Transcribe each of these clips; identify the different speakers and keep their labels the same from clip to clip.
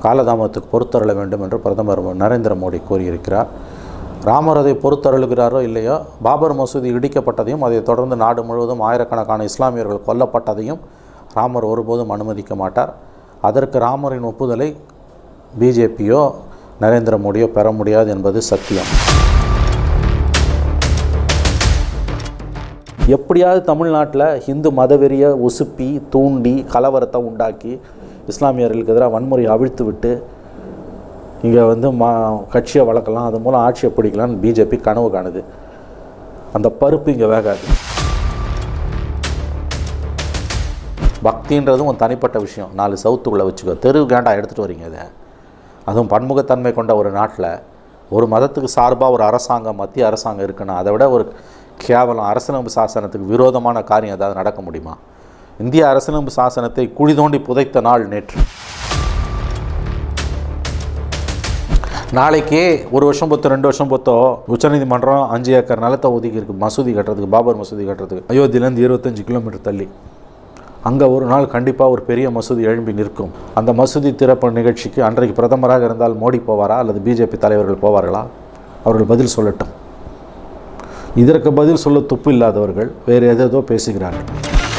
Speaker 1: காலதாமதத்துக்கு பொறுத்தருள வேண்டும் என்று பிரதமர் நரேந்திர மோடி கூறியிருக்கிறார் ராமர் அதை பொறுத்தருளுகிறாரோ இல்லையோ பாபர் மசூதி இடிக்கப்பட்டதையும் அதைத் தொடர்ந்து நாடு முழுவதும் ஆயிரக்கணக்கான இஸ்லாமியர்கள் கொல்லப்பட்டதையும் ராமர் ஒருபோதும் அனுமதிக்க மாட்டார் அதற்கு ராமரின் ஒப்புதலை பிஜேபியோ நரேந்திர மோடியோ பெற முடியாது என்பது சத்தியம் எப்படியாவது தமிழ்நாட்டில் இந்து மதவெறிய உசுப்பி தூண்டி கலவரத்தை உண்டாக்கி இஸ்லாமியர்களுக்கு எதிராக வன்முறையை அவிழ்த்து விட்டு இங்கே வந்து மா கட்சியை வளர்க்கலாம் அது மூலம் ஆட்சியை பிடிக்கலாம்னு பிஜேபி கனவு காணுது அந்த பருப்பு இங்கே வேகாது பக்தின்றதும் ஒரு தனிப்பட்ட விஷயம் நாலு சவுத்துக்குள்ளே வச்சுக்கோ தெரு கேண்டா எடுத்துகிட்டு வரீங்க இதை அதுவும் பன்முகத்தன்மை கொண்ட ஒரு நாட்டில் ஒரு மதத்துக்கு சார்பாக ஒரு அரசாங்கம் மத்திய அரசாங்கம் இருக்குன்னா அதை விட ஒரு கேவலம் அரசியலமைப்பு சாசனத்துக்கு விரோதமான காரியம் ஏதாவது நடக்க முடியுமா இந்திய அரசியலமைப்பு சாசனத்தை குழி தோண்டி புதைத்த நாள் நேற்று நாளைக்கே ஒரு வருஷம் பொத்தோ ரெண்டு வருஷம் பொத்தோ உச்சநீதிமன்றம் அஞ்சு ஏக்கர் நிலத்தை ஒதுக்கி இருக்கு மசூதி கட்டுறதுக்கு பாபர் மசூதி கட்டுறதுக்கு அயோத்தியிலேருந்து இருபத்தஞ்சு கிலோமீட்டர் தள்ளி அங்கே ஒரு நாள் கண்டிப்பாக ஒரு பெரிய மசூதி எழும்பி நிற்கும் அந்த மசூதி திறப்பு நிகழ்ச்சிக்கு அன்றைக்கு பிரதமராக இருந்தால் மோடி போவாரா அல்லது பிஜேபி தலைவர்கள் போவார்களா அவர்கள் பதில் சொல்லட்டும் இதற்கு பதில் சொல்ல துப்பு இல்லாதவர்கள் வேறு ஏதேதோ பேசுகிறார்கள்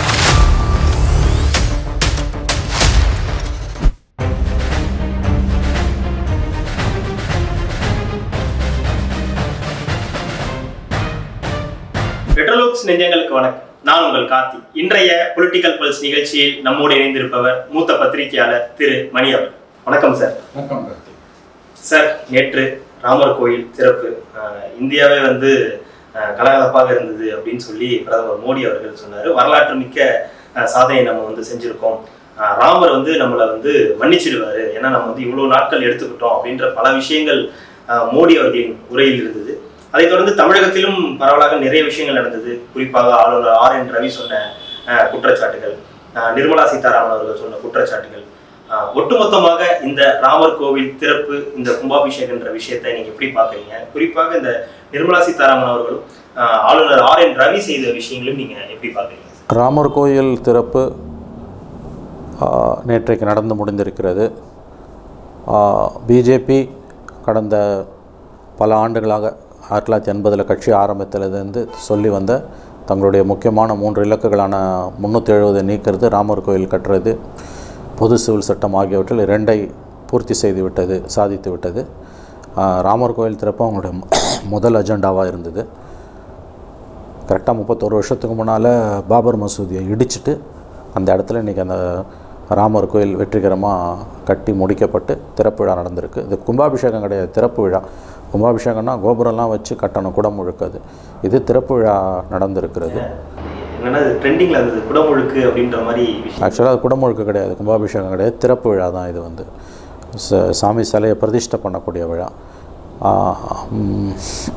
Speaker 2: பெட்ரோலுக்ஸ் நெஞ்சங்களுக்கு வணக்கம் நான் உங்கள் கார்த்தி இன்றைய பொலிட்டிக்கல் பல்ஸ் நிகழ்ச்சியில் நம்மோடு இணைந்திருப்பவர் மூத்த பத்திரிகையாளர் திரு மணி அவர் வணக்கம் சார் சார் நேற்று ராமர் கோயில் திறப்பு அஹ், இந்தியாவே வந்து அஹ், கலகலப்பாக இருந்தது அப்படின்னு சொல்லி பிரதமர் மோடி அவர்கள் சொன்னார் வரலாற்று மிக்க அஹ், சாதனையை நம்ம வந்து செஞ்சுருக்கோம் அஹ், ராமர் வந்து நம்மளை வந்து மன்னிச்சிடுவாரு ஏன்னா நம்ம வந்து இவ்வளோ நாட்கள் எடுத்துக்கிட்டோம் அப்படின்ற பல விஷயங்கள் அஹ், மோடி அவர்களின் உரையில் இருந்தது அதைத் தொடர்ந்து தமிழகத்திலும் பரவலாக நிறைய விஷயங்கள் நடந்தது குறிப்பாக ஆளுநர் ஆர் என் ரவி சொன்ன அஹ், குற்றச்சாட்டுகள் அஹ், நிர்மலா சீதாராமன் அவர்கள் சொன்ன குற்றச்சாட்டுகள் அஹ், ஒட்டுமொத்தமாக இந்த ராமர் கோவில் திறப்பு இந்த கும்பாபிஷேகன்ற விஷயத்தை நீங்க எப்படி பாக்குறீங்க குறிப்பாக இந்த நிர்மலா சீதாராமன் அவர்களும் அஹ், ஆளுநர் ஆர் என் ரவி செய்த விஷயங்களும் நீங்க எப்படி பாக்குறீங்க
Speaker 1: ராமர் கோயில் திறப்பு ஆ, நேற்றைக்கு நடந்து முடிந்திருக்கிறது பிஜேபி கடந்த பல ஆண்டுகளாக ஆயிரத்தி தொள்ளாயிரத்தி எண்பதில் கட்சி ஆரம்பத்திலிருந்து சொல்லி வந்த தங்களுடைய முக்கியமான மூன்று இலக்குகளான முந்நூற்றி எழுபதை நீக்கிறது ராமர் கோயில் கட்டுறது பொது சிவில் சட்டம் ஆகியவற்றில் இரண்டை பூர்த்தி செய்து விட்டது சாதித்து விட்டது ஆ, ராமர் கோயில் திறப்பு அவங்களுடைய முதல் அஜெண்டாவாக இருந்தது கரெக்டாக முப்பத்தொரு வருஷத்துக்கு முன்னால் பாபர் மசூதியை இடிச்சிட்டு அந்த இடத்துல இன்றைக்கி அந்த ராமர் கோயில் வெற்றிகரமாக கட்டி முடிக்கப்பட்டு திறப்பு விழா நடந்திருக்கு இது கும்பாபிஷேகம் கிடையாது திறப்பு விழா கும்பாபிஷேகம்னா கோபுரம்லாம் வச்சு கட்டணும் குடம் முழுக்காது இது திறப்பு விழா நடந்திருக்கிறது
Speaker 2: என்னன்னா இது ட்ரெண்டிங்ல இருந்தது குடமுழுக்கு அப்படின்ற மாதிரி விஷயம்
Speaker 1: ஆக்சுவலாக அது குடமுழுக்கு கிடையாது கும்பாபிஷேகம் கிடையாது திறப்பு விழா தான் இது வந்து ச- சாமி சிலையை பிரதிஷ்டை பண்ணக்கூடிய விழா ஆ, ம்,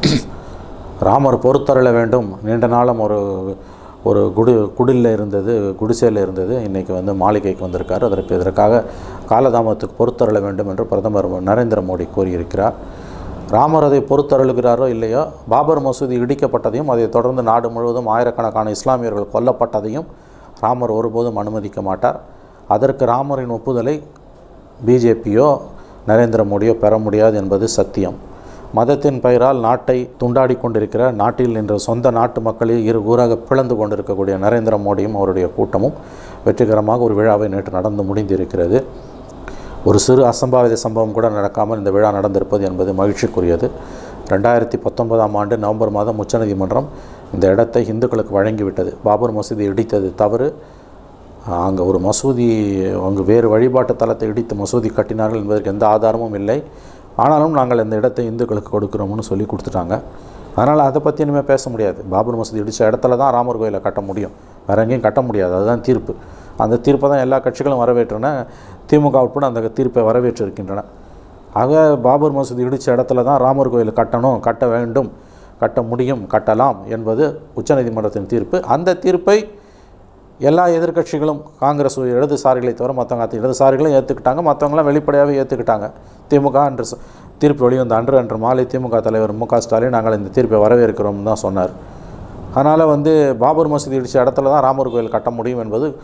Speaker 1: ராமர் பொறுத்தருள வேண்டும் நீண்ட நாளும் ஒரு ஒரு குடி குடிலில் இருந்தது குடிசையில் இருந்தது இன்றைக்கி வந்து மாளிகைக்கு வந்திருக்கார் அதற்கு இதற்காக காலதாமதத்துக்கு பொறுத்தருள வேண்டும் என்று பிரதமர் நரேந்திர மோடி கூறியிருக்கிறார் ராமர் அதை பொறுத்தருளுகிறாரோ இல்லையோ பாபர் மசூதி இடிக்கப்பட்டதையும் அதைத் தொடர்ந்து நாடு முழுவதும் ஆயிரக்கணக்கான இஸ்லாமியர்கள் கொல்லப்பட்டதையும் ராமர் ஒருபோதும் அனுமதிக்க மாட்டார் அதற்கு ராமரின் ஒப்புதலை பிஜேபியோ நரேந்திர மோடியோ பெற முடியாது என்பது சத்தியம் மதத்தின் பெயரால் நாட்டை துண்டாடி கொண்டிருக்கிற நாட்டில் நின்ற சொந்த நாட்டு மக்களை இரு ஊராக பிளந்து கொண்டிருக்கக்கூடிய நரேந்திர மோடியும் அவருடைய கூட்டமும் வெற்றிகரமாக ஒரு விழாவை நேற்று நடந்து முடிந்திருக்கிறது ஒரு சிறு அசம்பாவித சம்பவம் கூட நடக்காமல் இந்த விழா நடந்திருப்பது என்பது மகிழ்ச்சிக்குரியது ரெண்டாயிரத்தி பத்தொன்பதாம் ஆண்டு நவம்பர் மாதம் உச்சநீதிமன்றம் இந்த இடத்தை இந்துக்களுக்கு வழங்கிவிட்டது பாபர் மசூதி இடித்தது தவறு அங்கே ஒரு மசூதி அங்கு வேறு வழிபாட்டு தலத்தை இடித்து மசூதி கட்டினார்கள் என்பதற்கு எந்த ஆதாரமும் இல்லை ஆனாலும் நாங்கள் இந்த இடத்தை இந்துக்களுக்கு கொடுக்குறோம்னு சொல்லி கொடுத்துட்டாங்க அதனால் அதை பற்றி இனிமேல் பேச முடியாது பாபர் மசூதி இடித்த இடத்துல தான் ராமர் கோயிலை கட்ட முடியும் வேறு எங்கேயும் கட்ட முடியாது அதுதான் தீர்ப்பு அந்த தீர்ப்பை தான் எல்லா கட்சிகளும் வரவேற்றன திமுக உட்பட அந்த தீர்ப்பை வரவேற்றிருக்கின்றன ஆக பாபர் மசூதி இடித்த இடத்துல தான் ராமர் கோயில் கட்டணும் கட்ட வேண்டும் கட்ட முடியும் கட்டலாம் என்பது உச்சநீதிமன்றத்தின் தீர்ப்பு அந்த தீர்ப்பை எல்லா எதிர்க்கட்சிகளும் காங்கிரஸ் இடதுசாரிகளை தவிர மற்றவங்க அத்தனை இடதுசாரிகளும் ஏற்றுக்கிட்டாங்க மற்றவங்களாம் வெளிப்படையாகவே ஏற்றுக்கிட்டாங்க திமுக அன்று ச- தீர்ப்பு வெளிவந்த அன்று அன்று மாலை திமுக தலைவர் மு க ஸ்டாலின் நாங்கள் இந்த தீர்ப்பை வரவேற்கிறோம்னு தான் சொன்னார் அதனால் வந்து பாபர் மசூதி இடித்த இடத்துல தான் ராமர் கோயில் கட்ட முடியும் என்பது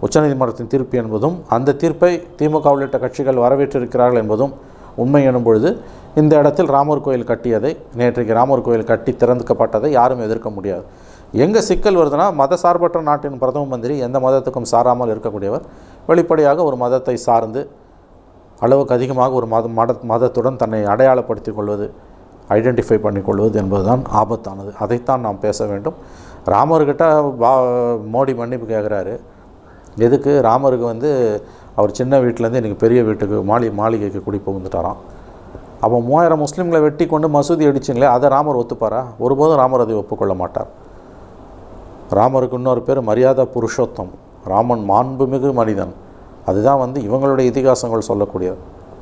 Speaker 1: உச்சநீதிமன்றத்தின் தீர்ப்பு என்பதும் அந்த தீர்ப்பை திமுக உள்ளிட்ட கட்சிகள் வரவேற்றிருக்கிறார்கள் என்பதும் உண்மை எனும் பொழுது இந்த இடத்தில் ராமர் கோயில் கட்டியதை நேற்றைக்கு ராமர் கோயில் கட்டி திறந்துக்கப்பட்டதை யாரும் எதிர்க்க முடியாது எங்கே சிக்கல் வருதுன்னா மத சார்பற்ற நாட்டின் பிரதம மந்திரி எந்த மதத்துக்கும் சாராமல் இருக்கக்கூடியவர் வெளிப்படையாக ஒரு மதத்தை சார்ந்து அளவுக்கு அதிகமாக ஒரு மத மத மதத்துடன் தன்னை அடையாளப்படுத்திக் கொள்வது ஐடென்டிஃபை பண்ணிக்கொள்வது என்பதுதான் ஆபத்தானது அதைத்தான் நாம் பேச வேண்டும் ராமர்கிட்ட பா மோடி மன்னிப்பு கேட்குறாரு எதுக்கு ராமருக்கு வந்து அவர் சின்ன வீட்டிலேருந்து இன்றைக்கி பெரிய வீட்டுக்கு மாளி மாளிகைக்கு குடி புகுந்துட்டாராம் அப்போ மூவாயிரம் முஸ்லீம்களை வெட்டி கொண்டு மசூதி அடிச்சிங்களே அதை ராமர் ஒத்துப்பாரா ஒருபோதும் ராமர் அதை ஒப்புக்கொள்ள மாட்டார் ராமருக்கு இன்னொரு பேர் மரியாதை புருஷோத்தம் ராமன் மாண்புமிகு மனிதன் அதுதான் வந்து இவங்களுடைய இதிகாசங்கள் சொல்லக்கூடியது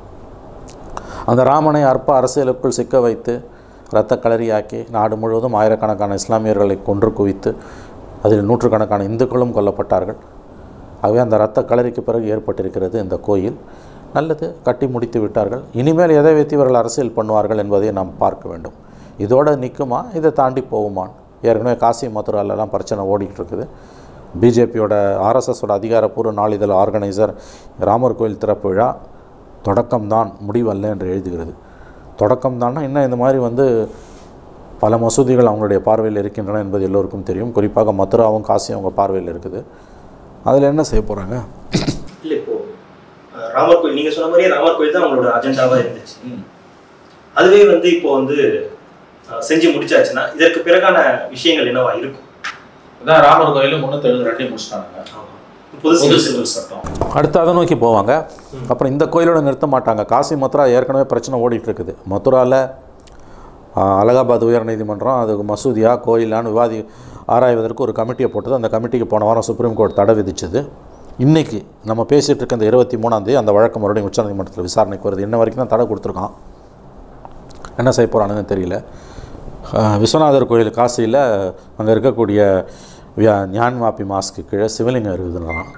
Speaker 1: அந்த ராமனை அற்ப அரசியலுக்குள் சிக்க வைத்து இரத்த களரியாக்கி நாடு முழுவதும் ஆயிரக்கணக்கான இஸ்லாமியர்களை கொன்று குவித்து அதில் நூற்றுக்கணக்கான இந்துக்களும் கொல்லப்பட்டார்கள் ஆகவே அந்த இரத்த களரிக்கு பிறகு ஏற்பட்டிருக்கிறது இந்த கோயில் நல்லது கட்டி முடித்து விட்டார்கள் இனிமேல் எதை வைத்து இவர்கள் அரசியல் பண்ணுவார்கள் என்பதை நாம் பார்க்க வேண்டும் இதோடு நிற்குமா இதை தாண்டி போகுமான் ஏற்கனவே காசி மதுராலெல்லாம் பிரச்சனை ஓடிக்கிட்டு இருக்குது பிஜேபியோட ஆர்எஸ்எஸோட அதிகாரப்பூர்வ நாளிதழ் ஆர்கனைசர் ராமர் கோயில் திறப்பு விழா தொடக்கம்தான் முடிவல்ல என்று எழுதுகிறது தொடக்கம்தான்னா இன்னும் இந்த மாதிரி வந்து பல மசூதிகள் அவங்களுடைய பார்வையில் இருக்கின்றன என்பது எல்லோருக்கும் தெரியும் குறிப்பாக மதுராவும் காசியும் அவங்க பார்வையில் இருக்குது அதில் என்ன செய்ய போகிறாங்க
Speaker 2: இல்ல இப்போ அஹ், ராமர் கோயில் நீங்க சொன்ன மாதிரியே ராமர் கோயில் தான் அவங்களோட அஜெண்டாவா இருந்துச்சு அதுவே வந்து இப்போ வந்து அஹ், செஞ்சு முடிச்சாச்சுன்னா இதற்கு பிறகான விஷயங்கள் என்னவா இருக்கும்
Speaker 3: அதான் ராமர் கோயிலும் முன்னூத்தி எழுபது ரெண்டையும் முடிச்சிட்டாங்க
Speaker 2: புது
Speaker 3: புது
Speaker 2: சிவில்
Speaker 3: சிவில் சட்டம்
Speaker 1: அடுத்து அதை நோக்கி போவாங்க அப்புறம் இந்த கோயிலோட நிறுத்த மாட்டாங்க காசி மதுரா ஏற்கனவே பிரச்சனை ஓடிட்டு இருக்குது மதுராவில் அலகாபாத் உயர்நீதிமன்றம் அது மசூதியா கோயிலான்னு விவாதி ஆராய்வதற்கு ஒரு கமிட்டியை போட்டது அந்த கமிட்டிக்கு போன வாரம் சுப்ரீம் கோர்ட் தடை விதிச்சது இன்றைக்கி நம்ம பேசிகிட்டு இருக்க இந்த இருபத்தி மூணாந்தேதி அந்த வழக்கு மறுபடியும் உச்சநீதிமன்றத்தில் விசாரணைக்கு வருது இன்ன வரைக்கும் தான் தடை கொடுத்துருக்கான் என்ன செய்ய போகிறானுன்னு தெரியல அஹ், விஸ்வநாதர் கோயில் காசியில் அங்கே இருக்கக்கூடிய வியா- ஞான்மாப்பி மாஸ்க்கு கீழே சிவலிங்கம் இருக்குதுன்றான்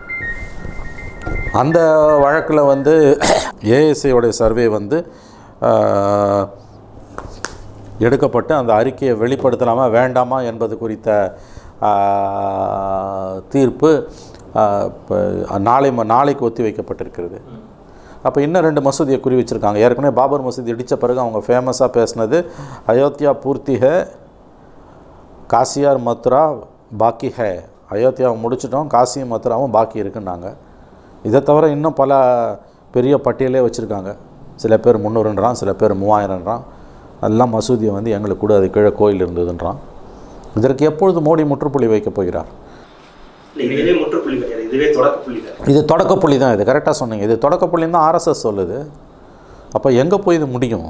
Speaker 1: அந்த வழக்கில் வந்து ஏஎஸ்ஐயோடைய சர்வே வந்து ஆஹ், எடுக்கப்பட்டு அந்த அறிக்கையை வெளிப்படுத்தலாமா வேண்டாமா என்பது குறித்த ஆஹ், தீர்ப்பு ஆஹ், இப்போ நாளை ம- நாளைக்கு ஒத்தி வைக்கப்பட்டிருக்கிறது அப்போ இன்னும் ரெண்டு மசூதியை குறி வச்சுருக்காங்க ஏற்கனவே பாபர் மசூதி இடித்த பிறகு அவங்க ஃபேமஸாக பேசுனது அயோத்தியா பூர்த்தி ஹே காசியார் மதுரா பாக்கி ஹே அயோத்தியாவை முடிச்சிட்டோம் காசியும் மதுராவும் பாக்கி இருக்குன்னாங்க இதை தவிர இன்னும் பல பெரிய பட்டியலே வச்சுருக்காங்க சில பேர் முந்நூறுன்றான் சில பேர் மூவாயிரம்ன்றான் எல்லாம் மசூதியை வந்து எங்களுக்கு கூட அது கீழே கோயில் இருந்ததுன்றான் இதற்கு எப்பொழுது மோடி முற்றுப்புள்ளி வைக்கப் போகிறார்
Speaker 2: இல்ல இதுவே முற்றுப்புள்ளி கிடையாது இதுவே தொடக்க புள்ளி தான்
Speaker 1: இது தொடக்கப்புள்ளி தான் இது கரெக்டாக சொன்னீங்க இது தொடக்கப்புள்ளின்னு தான் ஆர்எஸ்எஸ் சொல்லுது அப்போ எங்கே போய் இது முடியும்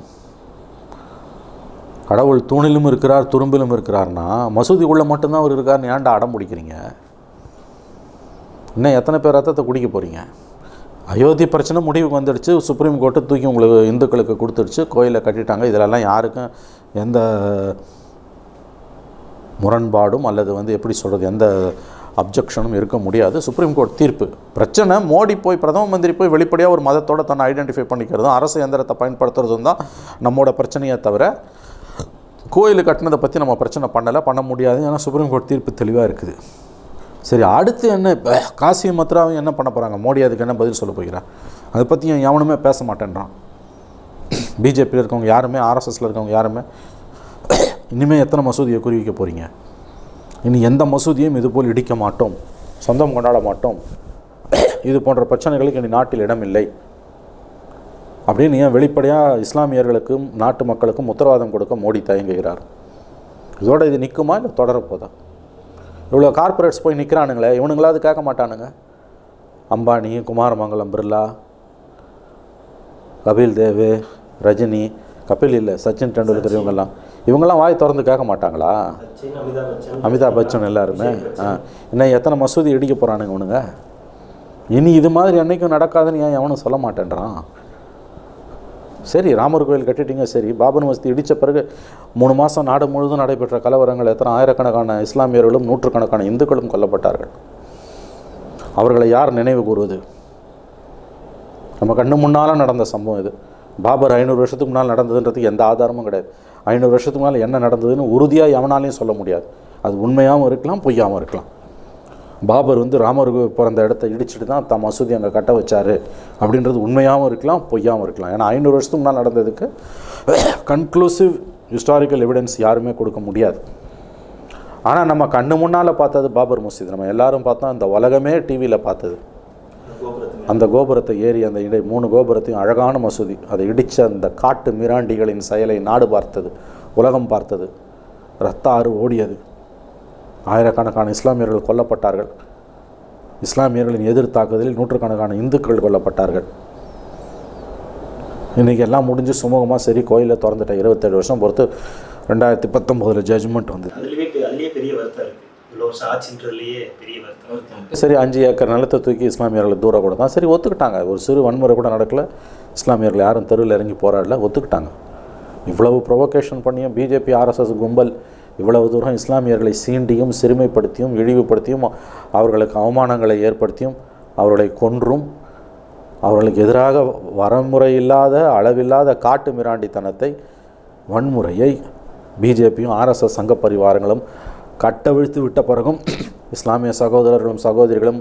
Speaker 1: கடவுள் தூணிலும் இருக்கிறார் துரும்பிலும் இருக்கிறார்னா மசூதிக்குள்ளே மட்டும்தான் அவர் இருக்காருன்னு ஏன்டா அடம் பிடிக்கிறீங்க இன்னும் எத்தனை பேர் ரத்தத்தை குடிக்க போகிறீங்க அயோத்தி பிரச்சனை முடிவுக்கு வந்துடுச்சு சுப்ரீம் கோர்ட்டு தூக்கி உங்களுக்கு இந்துக்களுக்கு கொடுத்துடுச்சு கோயிலை கட்டிட்டாங்க இதிலெல்லாம் யாருக்கும் எந்த முரண்பாடும் அல்லது வந்து எப்படி சொல்கிறது எந்த அப்ஜெக்ஷனும் இருக்க முடியாது சுப்ரீம் கோர்ட் தீர்ப்பு பிரச்சனை மோடி போய் பிரதம மந்திரி போய் வெளிப்படையாக ஒரு மதத்தோட தன்னை ஐடென்டிஃபை பண்ணிக்கிறதும் அரசு எந்திரத்தை பயன்படுத்துறதும் தான் நம்மளோட பிரச்சனையே தவிர கோயில் கட்டினதை பற்றி நம்ம பிரச்சனை பண்ணலை பண்ண முடியாது ஏன்னா சுப்ரீம் கோர்ட் தீர்ப்பு தெளிவாக இருக்குது சரி அடுத்து என்ன இப்போ காசியும் மத்ராவும் என்ன பண்ண போகிறாங்க மோடி அதுக்கு என்ன பதில் சொல்ல போகிறார் அதை பற்றி எவனுமே பேச மாட்டேன்றான் பிஜேபியில் இருக்கவங்க யாருமே ஆர்எஸ்எஸில் இருக்கவங்க யாருமே இனிமேல் எத்தனை மசூதியை குறிவிக்க போகிறீங்க இனி எந்த மசூதியும் இதுபோல் இடிக்க மாட்டோம் சொந்தம் கொண்டாட மாட்டோம் இது போன்ற பிரச்சனைகளுக்கு இனி நாட்டில் இடமில்லை அப்படின்னு ஏன் வெளிப்படையாக இஸ்லாமியர்களுக்கும் நாட்டு மக்களுக்கும் உத்தரவாதம் கொடுக்க மோடி தயங்குகிறார் இதோட இது நிற்குமா இல்லை தொடரப்போதா இவ்வளோ கார்ப்பரேட்ஸ் போய் நிற்கிறானுங்களே இவனுங்களாவது கேட்க மாட்டானுங்க அம்பானி குமாரமங்கலம் பிர்லா கபில் தேவ் ரஜினி கபில் இல்லை சச்சின் டெண்டுல்கர் இவங்கெல்லாம் இவங்கெல்லாம் வாய் திறந்து கேட்க மாட்டாங்களா
Speaker 2: சச்சின் அமிதாப் பச்சன்
Speaker 1: அமிதாப் பச்சன் எல்லாருமே ஆ இன்னும் எத்தனை மசூதி இடிக்க போகிறானுங்க இவனுங்க இனி இது மாதிரி என்றைக்கும் நடக்காதுன்னு ஏன் எவனும் சொல்ல மாட்டேன்றான் சரி ராமர் கோயில் கட்டிட்டீங்க சரி பாபர் மசூதி இடித்த பிறகு மூணு மாதம் நாடு முழுவதும் நடைபெற்ற கலவரங்கள் எத்தனை ஆயிரக்கணக்கான இஸ்லாமியர்களும் நூற்றுக்கணக்கான இந்துக்களும் கொல்லப்பட்டார்கள் அவர்களை யார் நினைவு கூறுவது நம்ம கண்ணு முன்னால் நடந்த சம்பவம் இது பாபர் ஐநூறு வருஷத்துக்கு முன்னால் நடந்ததுன்றதுக்கு எந்த ஆதாரமும் கிடையாது ஐநூறு வருஷத்துக்கு முன்னால் என்ன நடந்ததுன்னு உறுதியாக எவனாலையும் சொல்ல முடியாது அது உண்மையாகவும் இருக்கலாம் பொய்யாகவும் இருக்கலாம் பாபர் வந்து ராமருக்கு பிறந்த இடத்த இடிச்சிட்டு தான் தான் மசூதி அங்கே கட்ட வச்சாரு அப்படின்றது உண்மையாகவும் இருக்கலாம் பொய்யாகவும் இருக்கலாம் ஏன்னா ஐநூறு வருஷத்துக்கு முன்னால் நடந்ததுக்கு கன்க்ளூசிவ் ஹிஸ்டாரிக்கல் எவிடன்ஸ் யாருமே கொடுக்க முடியாது ஆனால் நம்ம கண்ணு முன்னால் பார்த்தது பாபர் மசூதி நம்ம எல்லாரும் பார்த்தோம் இந்த உலகமே டிவியில் பார்த்தது அந்த கோபுரத்தை ஏறி அந்த இடை மூணு கோபுரத்தையும் அழகான மசூதி அதை இடித்த அந்த காட்டு மிராண்டிகளின் செயலை நாடு பார்த்தது உலகம் பார்த்தது ரத்த ஆறு ஓடியது ஆயிரக்கணக்கான இஸ்லாமியர்கள் கொல்லப்பட்டார்கள் இஸ்லாமியர்களின் எதிர் தாக்குதலில் நூற்றுக்கணக்கான இந்துக்கள் கொல்லப்பட்டார்கள் இன்றைக்கி எல்லாம் முடிஞ்சு சுமூகமாக சரி கோயிலில் திறந்துட்டேன் இருபத்தேழு வருஷம் பொறுத்து ரெண்டாயிரத்தி பத்தொம்போதில் ஜட்ஜ்மெண்ட் வந்து
Speaker 2: அதுலயே பெ- அதுலயே பெரிய வருத்தம் இருக்கு இவ்வளோ வருஷம் ஆச்சுன்றதுலயே பெரிய வருத்தம்
Speaker 1: சரி அஞ்சு ஏக்கர் நிலத்தை தூக்கி இஸ்லாமியர்களை தூரம் கொடுத்தான் சரி ஒத்துக்கிட்டாங்க ஒரு சிறு வன்முறை கூட நடக்கல இஸ்லாமியர்கள் யாரும் தெருவில் இறங்கி போராடல ஒத்துக்கிட்டாங்க இவ்வளவு ப்ரொவோகேஷன் பண்ணியும் பிஜேபி ஆர்எஸ்எஸ் கும்பல் இவ்வளவு தூரம் இஸ்லாமியர்களை சீண்டியும் சிறுமைப்படுத்தியும் இழிவுபடுத்தியும் அவர்களுக்கு அவமானங்களை ஏற்படுத்தியும் அவர்களை கொன்றும் அவர்களுக்கு எதிராக வரமுறை இல்லாத அளவில்லாத காட்டு மிராண்டித்தனத்தை வன்முறையை பிஜேபியும் ஆர்எஸ்எஸ் சங்க பரிவாரங்களும் கட்டவிழ்த்து விட்ட பிறகும் இஸ்லாமிய சகோதரர்களும் சகோதரிகளும்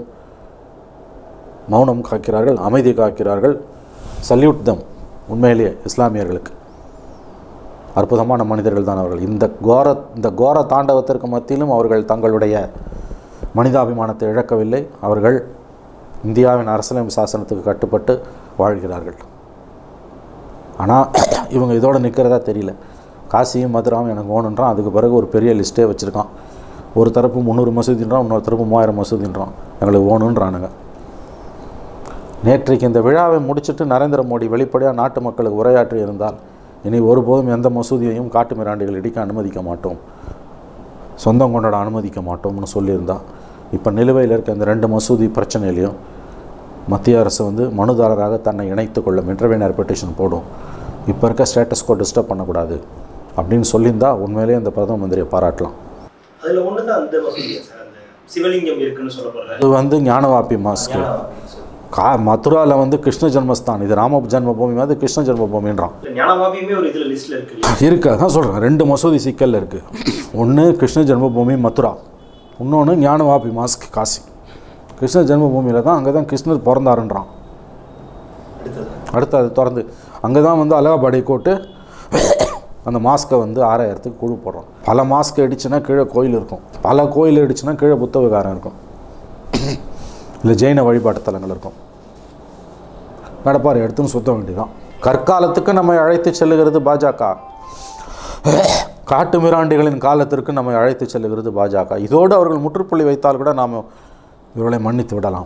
Speaker 1: மௌனம் காக்கிறார்கள் அமைதி காக்கிறார்கள் சல்யூட் தம் உண்மையிலேயே இஸ்லாமியர்களுக்கு அற்புதமான மனிதர்கள் தான் அவர்கள் இந்த கோர இந்த கோர தாண்டவத்திற்கு மத்தியிலும் அவர்கள் தங்களுடைய மனிதாபிமானத்தை இழக்கவில்லை அவர்கள் இந்தியாவின் அரசியலமைப்பு சாசனத்துக்கு கட்டுப்பட்டு வாழ்கிறார்கள் ஆனால் இவங்க இதோட நிற்கிறதா தெரியல காசியும் மதுராவும் எனக்கு வேணுன்றான் அதுக்கு பிறகு ஒரு பெரிய லிஸ்ட்டே வச்சுருக்கான் ஒரு தரப்பு முந்நூறு மசூதின்றான் இன்னொரு தரப்பு மூவாயிரம் மசூதின்றான் எங்களுக்கு வேணுன்றானுங்க நேற்றைக்கு இந்த விழாவை முடிச்சிட்டு நரேந்திர மோடி வெளிப்படையாக நாட்டு மக்களுக்கு உரையாற்றி இருந்தால் இனி ஒருபோதும் எந்த மசூதியையும் காட்டு மிராண்டிகள் இடிக்க அனுமதிக்க மாட்டோம் சொந்தம் கொண்டாட அனுமதிக்க மாட்டோம்னு சொல்லியிருந்தா இப்போ நிலுவையில் இருக்க இந்த ரெண்டு மசூதி பிரச்சனையிலையும் மத்திய அரசு வந்து மனுதாரராக தன்னை இணைத்துக் கொள்ளும் இன்டர்வீனர் பெட்டிஷன் போடும் இப்போ இருக்க ஸ்டேட்டஸ் கோ டிஸ்டர்ப் பண்ணக்கூடாது அப்படின்னு சொல்லியிருந்தா உண்மையிலேயே இந்த பிரதம மந்திரியை பாராட்டலாம்
Speaker 2: அதுல ஒண்ணுதான் அந்த மசூதியா சார் அந்த சிவலிங்கம் இருக்குன்னு சொல்லப்படுற
Speaker 1: இது வந்து ஞானவாப்பி மாஸ்க்கு கா மதுராவில் வந்து கிருஷ்ண ஜென்மஸ்தான் இது ராம ஜென்மபூமி வந்து கிருஷ்ண ஜென்மபூமின்றான்
Speaker 2: இல்ல, ஞானவாபியுமே ஒரு இதுல லிஸ்ட்ல இருக்கு இல்லையா?
Speaker 1: இருக்கு அதான் சொல்கிறேன் ரெண்டு மசூதி சிக்கலில் இருக்குது ஒன்று கிருஷ்ண ஜென்மபூமி மதுரா இன்னொன்று ஞானவாபி மாஸ்க் காசி கிருஷ்ண ஜென்மபூமியில் தான் அங்கே தான் கிருஷ்ணர் பிறந்தாருன்றான் அடுத்து அது திறந்து அங்கே தான் வந்து அலகாபாடி கோட்டு அந்த மாஸ்க்கை வந்து ஆறாயிரத்துக்கு குழு போடுறோம் பல மாஸ்க் அடிச்சுன்னா கீழே கோயில் இருக்கும் பல கோயில் அடிச்சுன்னா கீழே புத்த விகாரம் இருக்கும் இல்லை ஜெயின வழிபாட்டு தலங்கள் இருக்கும் கடப்பாறை எடுத்துன்னு சுத்த வேண்டியதான் கற்காலத்துக்கு நம்மை அழைத்து செல்லுகிறது பாஜக காட்டு மிராண்டிகளின் காலத்திற்கு நம்மை அழைத்து செல்லுகிறது பாஜக இதோடு அவர்கள் முற்றுப்புள்ளி வைத்தால் கூட நாம் இவர்களை மன்னித்து விடலாம்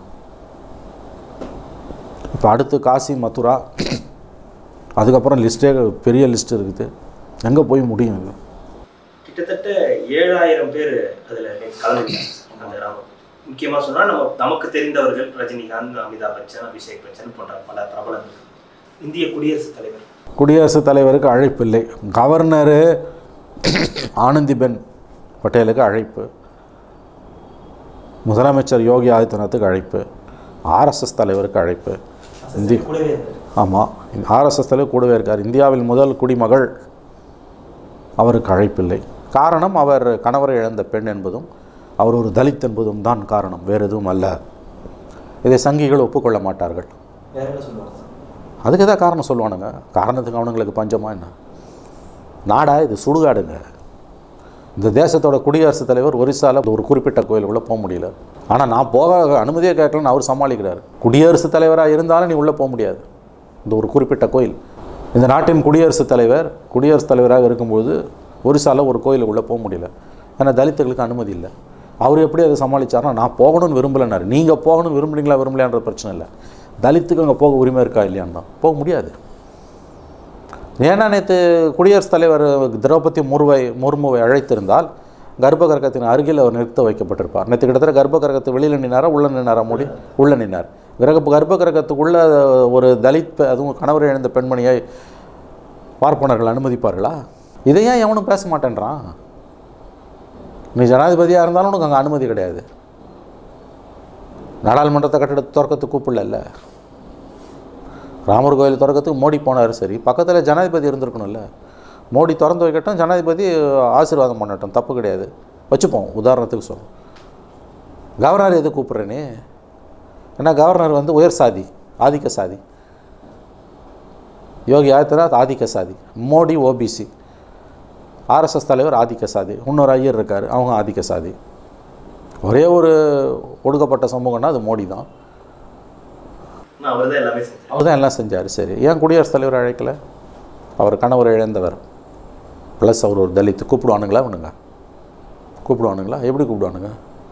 Speaker 1: இப்போ அடுத்து காசி மதுரா அதுக்கப்புறம் லிஸ்ட்டே பெரிய லிஸ்ட் இருக்குது எங்கே போய் முடியும் இது
Speaker 2: கிட்டத்தட்ட ஏழாயிரம் பேர் அதுல கலந்துருக்காங்க அந்த ராமர் முக்கியமா சொன்னா நம்ம நமக்கு தெரிந்தவர்கள் ரஜினிகாந்த் அமிதாப் பச்சன் அபிஷேக் பச்சன் போன்ற பல பிரபலங்கள் இந்திய குடியரசுத் தலைவர்
Speaker 1: குடியரசுத் தலைவருக்கு அழைப்பு இல்லை கவர்னரு ஆனந்திபென் பட்டேலுக்கு அழைப்பு முதலமைச்சர் யோகி ஆதித்யநாத்துக்கு அழைப்பு ஆர்எஸ்எஸ் தலைவருக்கு அழைப்பு இந்தி
Speaker 2: கூடவே இருந்தார்.
Speaker 1: ஆமாம் ஆர்எஸ்எஸ் தலைவர் கூடவே இருக்கார் இந்தியாவில் முதல் குடிமகள் அவருக்கு அழைப்பில்லை காரணம் அவர் கணவரை இழந்த பெண் என்பதும் அவர் ஒரு தலித் என்பதும் தான் காரணம் வேறு எதுவும் அல்ல இதை சங்கிகள் ஒப்புக்கொள்ள மாட்டார்கள்
Speaker 2: வேற என்ன சொல்லுவாங்க
Speaker 1: அதுக்கு எதாவது காரணம் சொல்லுவானுங்க காரணத்துக்கு அவனுங்களுக்கு பஞ்சமா என்ன நாடா இது சுடுகாடுங்க இந்த தேசத்தோட குடியரசுத் தலைவர் ஒரிசாவில் ஒரு குறிப்பிட்ட கோயிலுக்குள்ளே போக முடியல ஆனால் நான் போக அனுமதியே கேட்கலன்னு அவர் சமாளிக்கிறார் குடியரசுத் தலைவராக இருந்தாலும் நீ உள்ளே போக முடியாது இந்த ஒரு குறிப்பிட்ட கோயில் இந்த நாட்டின் குடியரசுத் தலைவர் குடியரசுத் தலைவராக இருக்கும்போது ஒரிசாவில் ஒரு கோயிலுக்குள்ளே போக முடியல ஏன்னா தலித்துகளுக்கு அனுமதி இல்லை அவர் எப்படி அதை சமாளிச்சார்னா நான் போகணும்னு விரும்பலைன்னாரு நீங்கள் போகணும்னு விரும்புறீங்களா விரும்பலையான்ற பிரச்சனை இல்லை தலித்துக்கு அங்கே போக உரிமை இருக்கா இல்லையான்னு தான் போக முடியாது ஏன்னா நேற்று குடியரசுத் தலைவர் திரௌபதி முர்வை முர்முவை அழைத்திருந்தால் கர்ப்ப கிரகத்தின் அருகில் அவர் நிறுத்த வைக்கப்பட்டிருப்பார் நேற்று கிட்டத்தட்ட கர்ப்ப கிரகத்து வெளியில் நின்னாரா உள்ள நின்னாரா மூடி உள்ளே நின்னார் கிரக கர்ப்ப கிரகத்துக்குள்ள ஒரு தலித் பெ- அதுவும் கணவர் இழந்த பெண்மணியை பார்ப்பனர்கள் அனுமதிப்பார்களா இதை ஏன் எவனும் பேச மாட்டேன்றான் நீ ஜனாதிபதியாக இருந்தாலும் உனக்கு அங்கே அனுமதி கிடையாது நாடாளுமன்றத்தை கட்டிடத்தை திறக்கத்துக்கு கூப்பிடல ராமர் கோயில் திறக்கிறதுக்கு மோடி போனார் சரி பக்கத்தில் ஜனாதிபதி இருந்திருக்கணும்ல மோடி திறந்து வைக்கட்டும் ஜனாதிபதி ஆசீர்வாதம் பண்ணட்டும் தப்பு கிடையாது வச்சுப்போம் உதாரணத்துக்கு சொல்லும் கவர்னர் எது கூப்பிட்றேனே ஏன்னா கவர்னர் வந்து உயர் சாதி ஆதிக்க சாதி யோகி ஆதித்யநாத் ஆதிக்க சாதி மோடி ஓபிசி ஆர்எஸ்எஸ் தலைவர் ஆதிக்க சாதி இன்னொரு ஐயர் இருக்கார் அவங்க ஆதிக்க சாதி ஒரே ஒரு ஒடுக்கப்பட்ட சமூகம்னா அது மோடி தான்
Speaker 2: அவர் தான் எல்லாமே செஞ்சார்
Speaker 1: அவர் தான் எல்லாம் செஞ்சார் சரி ஏன் குடியரசுத் தலைவர் அழைக்கல அவர் கணவர் இழந்தவர் ப்ளஸ் அவர் ஒரு தலித் கூப்பிடுவானுங்களா அவனுங்க கூப்பிடுவானுங்களா எப்படி கூப்பிடுவானுங்க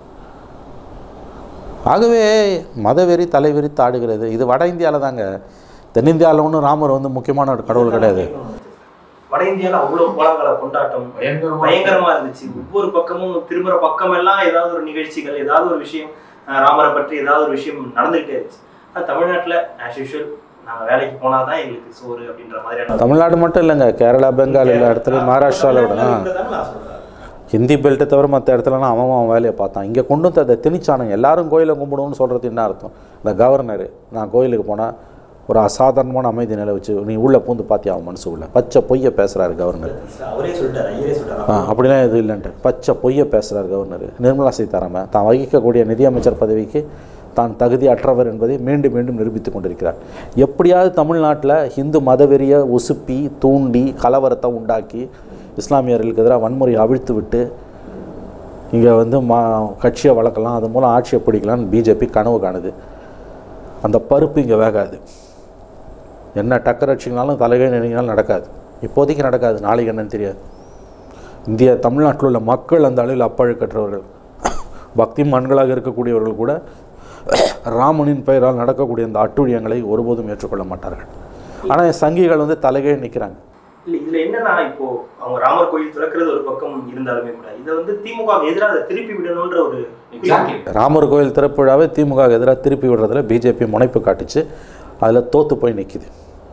Speaker 1: ஆகவே மதவெறி தலைவெறி தாடுகிறது இது வட இந்தியாவில் தாங்க தென்னிந்தியாவில் ஒன்றும் ராமர் வந்து முக்கியமான ஒரு கடவுள் கிடையாது
Speaker 2: வட இந்தியால அவ்வளவு கோலாகல கொண்டாட்டம்
Speaker 3: பயங்கரமா
Speaker 2: பயங்கரமா இருந்துச்சு ஒவ்வொரு பக்கமும் திரும்புற பக்கம் எல்லாம் ஏதாவது ஒரு நிகழ்ச்சிகள் ஏதாவது ஒரு விஷயம் அஹ், ராமரை பற்றி ஏதாவது ஒரு விஷயம் நடந்துகிட்டே இருந்துச்சு அது தமிழ்நாட்டுல ஆஸ் யூஷுவல் நாங்க வேலைக்கு போனாதான் எங்களுக்கு சோறு அப்படின்ற மாதிரியான
Speaker 1: தமிழ்நாடு மட்டும் இல்லைங்க கேரளா பெங்கால் எல்லா இடத்துலையும் மகாராஷ்டிராவில் விட ஆ.
Speaker 2: இருந்ததான்னு நான் சொல்றேன்
Speaker 1: ஹிந்தி பெல்ட்டை தவிர மற்ற இடத்துலலாம் அவன் அவன் வேலையை பார்த்தான் இங்கே கொண்டு வந்து அதை திணிச்சானுங்க எல்லாரும் கோயிலை கும்பிடுவோம்னு சொல்கிறது என்ன அர்த்தம் இந்த கவர்னர் நான் கோயிலுக்கு போனால் ஒரு அசாதாரணமான அமைதி நிலை வச்சு நீ உள்ளே பூந்து பார்த்தியா அவன் மனசு உள்ள பச்சை பொய்யை பேசுகிறாரு கவர்னர்
Speaker 2: அவரே சொல்லிட்டாரு ஐயரே சொல்லிட்டாரு
Speaker 1: ஆ அப்படிலாம் எதுவும் இல்லைன்ட்டு பச்சை பொய்யை பேசுகிறார் கவர்னர் நிர்மலா சீதாராமன் தான் வகிக்கக்கூடிய நிதியமைச்சர் பதவிக்கு தான் தகுதியற்றவர் என்பதை மீண்டும் மீண்டும் நிரூபித்துக் கொண்டிருக்கிறார் எப்படியாவது தமிழ்நாட்டில் இந்து மதவெறியை உசுப்பி தூண்டி கலவரத்தை உண்டாக்கி இஸ்லாமியர்களுக்கு எதிராக வன்முறையை அவிழ்த்து விட்டு இங்கே வந்து மா கட்சியை வளர்க்கலாம் அது மூலம் ஆட்சியை பிடிக்கலாம்னு பிஜேபி கனவு காணுது அந்த பருப்பு இங்கே வேகாது என்ன டக்கர் அடிச்சிங்கனாலும் தலைகை நினைங்கனாலும் நடக்காது இப்போதைக்கு நடக்காது நாளைக்கு என்னன்னு தெரியாது இந்திய தமிழ்நாட்டில் உள்ள மக்கள் அந்த அளவில் அப்பழுக்கற்றவர்கள் பக்தி மண்களாக இருக்கக்கூடியவர்கள் கூட ராமனின் பெயரால் நடக்கக்கூடிய அந்த அட்டுழியங்களை ஒருபோதும் ஏற்றுக்கொள்ள மாட்டார்கள் ஆனால் சங்கிகள் வந்து தலைகீழ் நிற்கிறாங்க
Speaker 2: இல்ல இதுல என்னன்னா இப்போ அவங்க ராமர் கோயில் திறக்கிறது ஒரு பக்கம் இருந்தாலுமே கூட இதை வந்து திமுக எதிராக அதை திருப்பி விடணும்ன்ற ஒரு
Speaker 3: எக்ஸாக்ட்லி
Speaker 1: ராமர் கோயில் திறப்பு விழாவை திமுக எதிராக திருப்பி விடுறதுல பிஜேபி முனைப்பு காட்டுச்சு அதில் தோற்று போய் நிற்கிது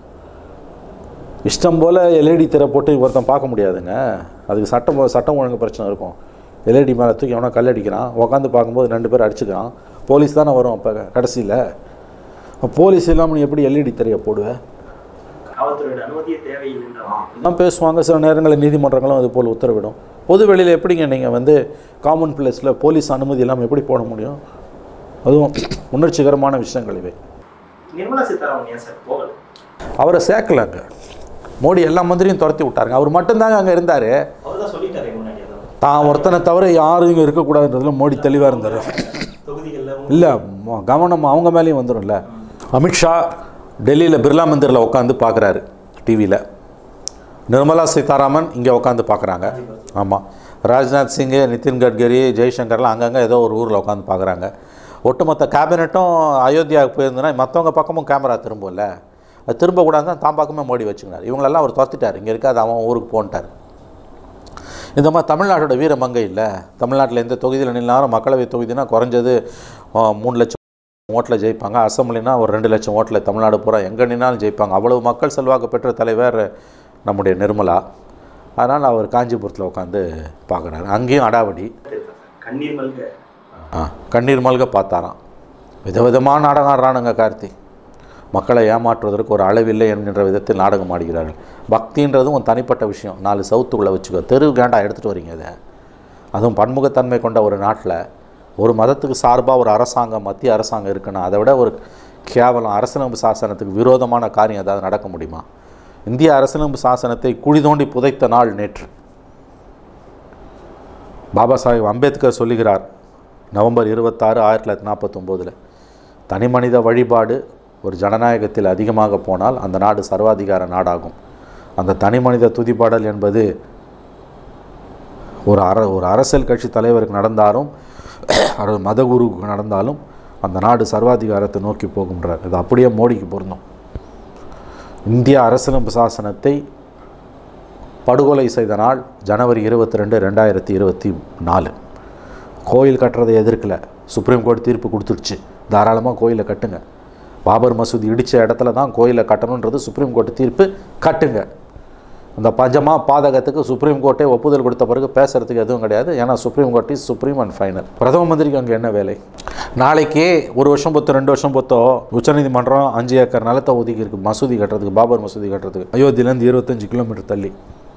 Speaker 1: இஷ்டம் போல் எல்இடி திரை போட்டு ஒருத்தன் பார்க்க முடியாதுங்க அதுக்கு சட்டம் சட்டம் ஒழுங்கு பிரச்சனை இருக்கும் எல்இடி மேலே தூக்கி அவனை கல்லடிக்கிறான் உட்காந்து பார்க்கும்போது ரெண்டு பேர் அடிச்சுக்கிறான் போலீஸ் தானே வரும் அப்போ கடைசியில் போலீஸ் இல்லாமல் நீ எப்படி எல்இடி திரையை போடுவேன்
Speaker 2: காவல்துறையோட அனுமதியே தேவையில்லைன்ற
Speaker 1: தான் பேசுவாங்க சில நேரங்களில் நீதிமன்றங்களும் அது போல் உத்தரவிடும் பொது வெளியில் எப்படிங்க நீங்கள் வந்து காமன் பிளேஸில் போலீஸ் அனுமதி இல்லாமல் எப்படி போட முடியும் அதுவும் உணர்ச்சிகரமான விஷயங்கள் இவை
Speaker 2: நிர்மலா சீதாராமன் ஏன் சார் போகல
Speaker 1: அவரை சேர்க்கலங்க மோடி எல்லா மந்திரியும் துரத்தி விட்டாருங்க அவர் மட்டும்தாங்க அங்கே இருந்தார்
Speaker 2: அவர் தான் சொல்லிட்டாரு முன்னாடி அதான்
Speaker 1: தான் ஒருத்தனை தவிர யாரும் இங்கே இருக்கக்கூடாதுன்றதுல மோடி தெளிவாக இருந்தார்
Speaker 2: தொகுதிகள்ல
Speaker 1: இல்லை கவனம் அவங்க மேலேயும் வந்துடும்ல அமித்ஷா டெல்லியில் பிர்லா மந்திரில் உட்காந்து பார்க்குறாரு டிவியில் நிர்மலா சீதாராமன் இங்கே உட்காந்து பார்க்குறாங்க ஆமாம் ராஜ்நாத் சிங்கு நிதின் கட்கரி ஜெய்சங்கர்லாம் அங்கங்கே ஏதோ ஒரு ஊரில் உட்காந்து பார்க்குறாங்க ஒட்டுமொத்த கேபினட்டும் அயோத்தியாவுக்கு போயிருந்ததுன்னா மற்றவங்க பக்கமும் கேமரா திரும்பும்ல அது திரும்பக்கூடாது தான் தான் பக்கமே மோடி வச்சுக்கினார் இவங்களெல்லாம் அவர் துரத்திட்டார் இங்கே இருக்காது அவன் ஊருக்கு போன்ட்டார் இந்த மாதிரி தமிழ்நாட்டோட வீரமங்கை இல்லை தமிழ்நாட்டில் எந்த தொகுதியில் நின்னாலும் மக்களவை தொகுதினா குறைஞ்சது ஆ, மூணு லட்சம் ஓட்டில் ஜெயிப்பாங்க அசம்பிளினா ஒரு ரெண்டு லட்சம் ஓட்டில் தமிழ்நாடு பூரா எங்கே நின்னாலும் ஜெயிப்பாங்க அவ்வளவு மக்கள் செல்வாக்கு பெற்ற தலைவர் நம்முடைய நிர்மலா அதனால் அவர் காஞ்சிபுரத்தில் உட்காந்து பார்க்குறாரு அங்கேயும் அடாவடி
Speaker 2: கண்ணீர் மல்க
Speaker 1: ஆ கண்ணீர் மல்க பார்த்தாராம் விதவிதமான நாடகம் ஆடுறானுங்க கார்த்தி மக்களை ஏமாற்றுவதற்கு ஒரு அளவில்லை என்கின்ற விதத்தில் நாடகம் ஆடுகிறார்கள் பக்தின்றதும் ஒரு தனிப்பட்ட விஷயம் நாலு சவுத்துக்குள்ளே வச்சுக்கோ தெரு கேண்டா எடுத்துகிட்டு வரீங்க இதை அதுவும் பன்முகத்தன்மை கொண்ட ஒரு நாட்டில் ஒரு மதத்துக்கு சார்பாக ஒரு அரசாங்கம் மத்திய அரசாங்கம் இருக்குன்னா அதை விட ஒரு கேவலம் அரசியலமைப்பு சாசனத்துக்கு விரோதமான காரியம் ஏதாவது நடக்க முடியுமா இந்திய அரசியலமைப்பு சாசனத்தை குழி தோண்டி புதைத்த நாள் நேற்று பாபா சாஹேப் அம்பேத்கர் சொல்லுகிறார் நவம்பர் இருபத்தாறு ஆயிரத்தி தொள்ளாயிரத்தி நாற்பத்தொம்போதில் தனி மனித வழிபாடு ஒரு ஜனநாயகத்தில் அதிகமாக போனால் அந்த நாடு சர்வாதிகார நாடாகும் அந்த தனி மனித துதிப்பாடல் என்பது ஒரு அர ஒரு அரசியல் கட்சி தலைவருக்கு நடந்தாலும் ஒரு மதகுருவுக்கு நடந்தாலும் அந்த நாடு சர்வாதிகாரத்தை நோக்கி போகும்ன்றார் இது அப்படியே மோடிக்கு பொருந்தும் இந்திய அரசியலமைப்பு சாசனத்தை படுகொலை செய்த நாள் ஜனவரி இருபத்தி ரெண்டு ரெண்டாயிரத்தி இருபத்தி நாலு கோயில் கட்டுறதை எதிர்க்கல சுப்ரீம் கோர்ட் தீர்ப்பு கொடுத்துருச்சு தாராளமாக கோயிலை கட்டுங்க பாபர் மசூதி இடித்த இடத்துல தான் கோயிலை கட்டணுன்றது சுப்ரீம் கோர்ட் தீர்ப்பு கட்டுங்க அந்த பஞ்சமா பாதகத்துக்கு சுப்ரீம் கோர்ட்டே ஒப்புதல் கொடுத்த பிறகு பேசுறதுக்கு எதுவும் கிடையாது ஏன்னா Supreme Court is supreme and final பிரதம மந்திரிக்கு அங்கே என்ன வேலை நாளைக்கே ஒரு வருஷம் பொத்தோ ரெண்டு வருஷம் பொத்தோ உச்சநீதிமன்றம் அஞ்சு ஏக்கர் நிலத்தை ஒதுக்கி இருக்கு மசூதி கட்டுறதுக்கு பாபர் மசூதி கட்டுறதுக்கு அயோத்தியிலேருந்து இருபத்தஞ்சு கிலோமீட்டர் தள்ளி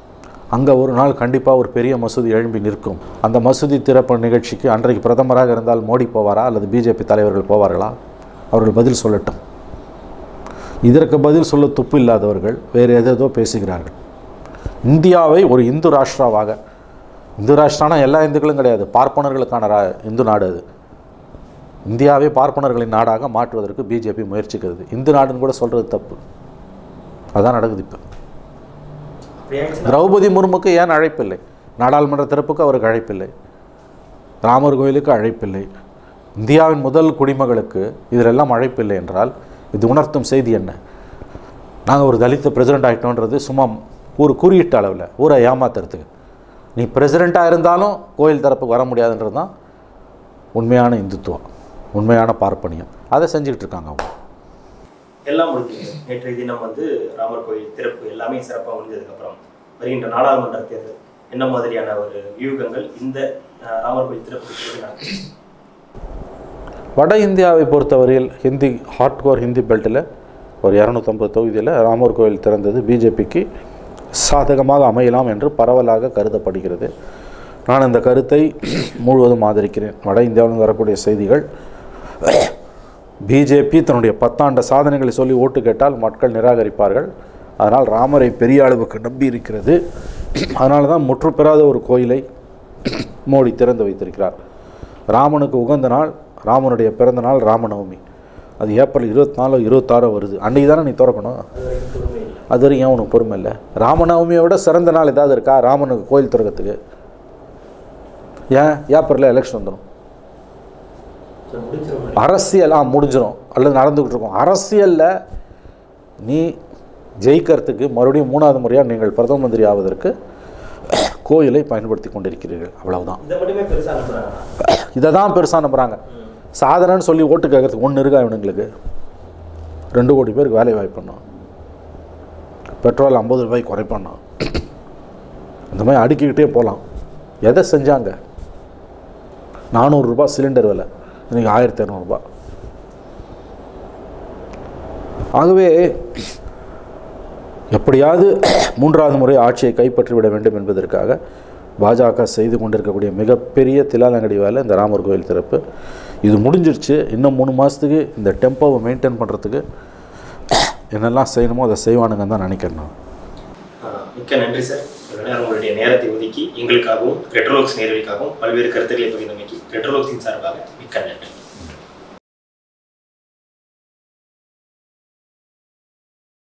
Speaker 1: அங்கே ஒரு நாள் கண்டிப்பாக ஒரு பெரிய மசூதி எழும்பி நிற்கும் அந்த மசூதி திறப்பு நிகழ்ச்சிக்கு அன்றைக்கு பிரதமராக இருந்தால் மோடி போவாரா அல்லது பிஜேபி தலைவர்கள் போவார்களா அவர்கள் பதில் சொல்லட்டும் இதற்கு பதில் சொல்ல துப்பு இல்லாதவர்கள் வேறு ஏதேதோ பேசுகிறார்கள் இந்தியாவை ஒரு இந்து ராஷ்டிராவாக இந்து ராஷ்டிரானா எல்லா இந்துக்களும் கிடையாது பார்ப்பனர்களுக்கான ரா இந்து நாடு அது இந்தியாவை பார்ப்பனர்களின் நாடாக மாற்றுவதற்கு பிஜேபி முயற்சிக்கிறது இந்து நாடுன்னு கூட சொல்கிறது தப்பு அதான் நடக்குது இப்போ
Speaker 2: அப்படி ஆயிடுச்சுன்னா
Speaker 1: திரௌபதி முர்முக்கு ஏன் அழைப்பில்லை நாடாளுமன்ற திறப்புக்கு அவருக்கு அழைப்பில்லை ராமர் கோயிலுக்கு அழைப்பில்லை இந்தியாவின் முதல் குடிமகளுக்கு இதிலெல்லாம் அழைப்பில்லை என்றால் இது உணர்த்தும் செய்தி என்ன நாங்கள் ஒரு தலித்த பிரசிடெண்ட் ஆகிட்டோன்றது சும்மா ஒரு குறியீட்டு அளவில் ஊரை ஏமாத்துறதுக்கு நீ பிரசிடெண்ட்டாக இருந்தாலும் கோயில் திறப்புக்கு வர முடியாதுன்றது தான் உண்மையான இந்துத்துவம் உண்மையான பார்ப்பனியம் அதை செஞ்சுக்கிட்டு இருக்காங்க அவங்க
Speaker 2: எல்லாம் முடிஞ்சது நேற்றைய தினம் வந்து ராமர் கோயில் திறப்பு எல்லாமே சிறப்பாக முடிஞ்சதுக்கப்புறம் வருகின்ற நாடாளுமன்ற தேர்தல் என்ன மாதிரியான ஒரு வியூகங்கள் இந்த அஹ், ராமர் கோயில் திறப்புக்கு பிறகு நடக்கும்
Speaker 1: வட இந்தியாவை பொறுத்தவரையில் ஹிந்தி ஹார்ட்கோர் ஹிந்தி பெல்ட்டில் ஒரு இரநூத்தம்பது தொகுதியில் ராமர் கோயில் திறந்தது பிஜேபிக்கு சாதகமாக அமையலாம் என்று பரவலாக கருதப்படுகிறது நான் இந்த கருத்தை முழுவதும் ஆதரிக்கிறேன் வட இந்தியாவிலிருந்து வரக்கூடிய செய்திகள் பிஜேபி தன்னுடைய பத்தாண்டு சாதனைகளை சொல்லி ஓட்டு கேட்டால் மக்கள் நிராகரிப்பார்கள் அதனால் ராமரை பெரிய அளவுக்கு நம்பி இருக்கிறது அதனால தான் முற்றுப்பெறாத ஒரு கோயிலை மோடி திறந்து வைத்திருக்கிறார் ராமனுக்கு உகந்த நாள் ராமனுடைய பிறந்த நாள் ராமநவமி அது ஏப்ரல் இருபத்தி நாலோ இருபத்தாறோ வருது அன்றைக்கி தானே நீ திறக்கணும் அது வரைக்கும் ஏன் உனக்கு பொறுமை இல்லை ராமநவமியை விட சிறந்த நாள் ஏதாவது இருக்கா ராமனுக்கு கோயில் திறக்கிறதுக்கு ஏன் ஏப்ரலில் எலெக்ஷன் வந்துடும் அரசியல் ஆ முடிஞ்சிடும் அல்லது நடந்துக்கிட்டு இருக்கும் அரசியலில் நீ ஜெயிக்கிறதுக்கு மறுபடியும் மூணாவது முறையாக நீங்கள் பிரதம மந்திரி ஆவதற்கு கோயிலை பயன்படுத்தி கொண்டிருக்கிறீர்கள் அவ்வளவுதான்
Speaker 2: இதை மட்டுமே பெருசா அனுப்புறாங்க
Speaker 1: இதை தான் பெருசாக நம்புகிறாங்க சாதனைன்னு சொல்லி ஓட்டு கேட்கறதுக்கு ஒன்று இருக்கா இவனுங்களுக்கு ரெண்டு கோடி பேருக்கு வேலை வாய்ப்பு பண்ணோம் பெட்ரோல் ஐம்பது ரூபாய் குறைப்பண்ணோம் இந்த மாதிரி அடுக்கிக்கிட்டே போகலாம் எதை செஞ்சாங்க நானூறுரூபா சிலிண்டர் விலை இன்றைக்கி ஆயிரத்தி இரநூறுபா ஆகவே எப்படியாவது மூன்றாவது முறை ஆட்சியை கைப்பற்றிவிட வேண்டும் என்பதற்காக பாஜக செய்து கொண்டிருக்கக்கூடிய மிகப்பெரிய திலாலங்கடி வேலை இந்த ராமர் கோயில் திறப்பு இது முடிஞ்சிருச்சு இன்னும் மூணு மாதத்துக்கு இந்த டெம்போவை மெயின்டைன் பண்ணுறதுக்கு என்னெல்லாம் செய்யணுமோ அதை செய்வானுங்கன்னு தான் நினைக்கிறேன் நான்
Speaker 2: ஆஹ் மிக்க நன்றி சார் இவ்வளவு நேரம் உங்களுடைய நேரத்தை ஒதுக்கி எங்களுக்காகவும் ரெட்ரோலோக்ஸ் நேரலுக்காகவும் பல்வேறு கருத்துக்களை பகிர்ந்தமைக்கு ரெட்ரோலோக்ஸின் சார்பாக மிக்க நன்றி